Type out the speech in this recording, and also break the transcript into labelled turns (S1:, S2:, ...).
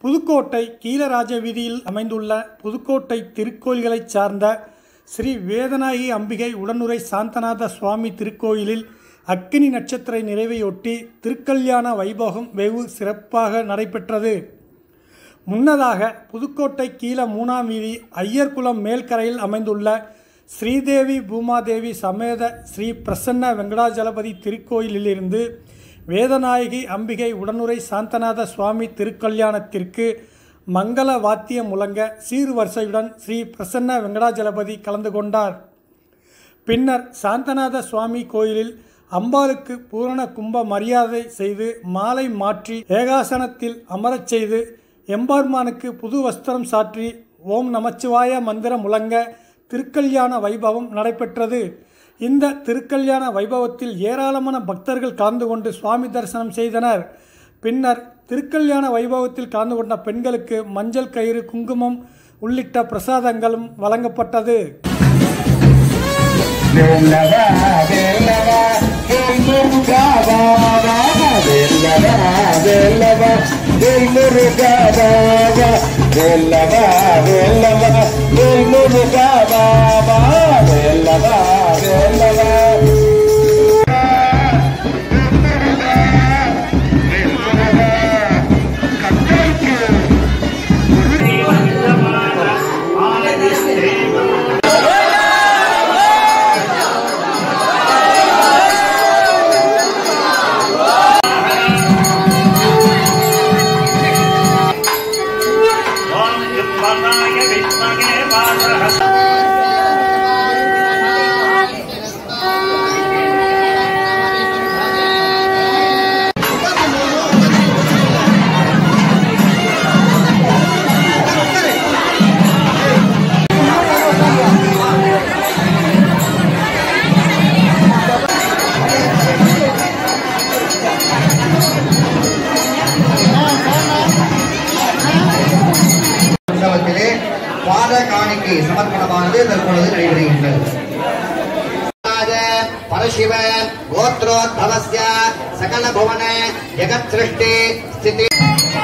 S1: புதுக்கோட்டை கீழராஜ வீதியில் அமைந்துள்ள புதுக்கோட்டை திருக்கோயில்களைச் சார்ந்த ஸ்ரீ வேதநாயகி அம்பிகை உடனுரை சாந்தநாத சுவாமி திருக்கோயிலில் அக்கினி நட்சத்திர நிறைவையொட்டி திருக்கல்யாண வைபோகம் வெகு சிறப்பாக நடைபெற்றது முன்னதாக புதுக்கோட்டை கீழ மூணாம் வீதி ஐயர்குளம் மேல்கரையில் அமைந்துள்ள ஸ்ரீதேவி பூமாதேவி சமேத ஸ்ரீ பிரசன்ன வெங்கடாஜலபதி திருக்கோயிலிலிருந்து வேதநாயகி அம்பிகை உடனுரை சாந்தநாத சுவாமி திருக்கல்யாணத்திற்கு மங்கள வாத்தியம் முழங்க சீர்வரிசையுடன் ஸ்ரீ பிரசன்ன வெங்கடாஜலபதி கலந்து கொண்டார் பின்னர் சாந்தநாத சுவாமி கோயிலில் அம்பாளுக்கு பூரண கும்ப மரியாதை செய்து மாலை மாற்றி ஏகாசனத்தில் அமரச் செய்து எம்பார்மானுக்கு புது வஸ்திரம் சாற்றி ஓம் நமச்சிவாய மந்திரம் முழங்க திருக்கல்யாண வைபவம் நடைபெற்றது இந்த திருக்கல்யாண வைபவத்தில் ஏராளமான பக்தர்கள் கலந்து கொண்டு சுவாமி தரிசனம் செய்தனர் பின்னர் திருக்கல்யாண வைபவத்தில் கலந்து கொண்ட பெண்களுக்கு மஞ்சள் கயிறு குங்குமம் உள்ளிட்ட பிரசாதங்களும் வழங்கப்பட்டது
S2: வெல்லவா வெல்லவா வெல்முருகா பாபா வெல்லவா வெல்லவா வெல்முருகா பாபா வெல்லவா வெல்லவா வெல்முருகா பாபா வெல்லவா வெல்லவா
S3: ஓம் ஜும்பனாய வித்மகே பாதரஹ
S4: மண்டபத்திலே பாத காணிக்கை சமர்ப்பணமானது தற்பொழுது நடைபெறுகின்றது பரசிவ கோத்ரோத்பவஸ்ய சகல புவன ஜெகத் சிருஷ்டி ஸ்திதி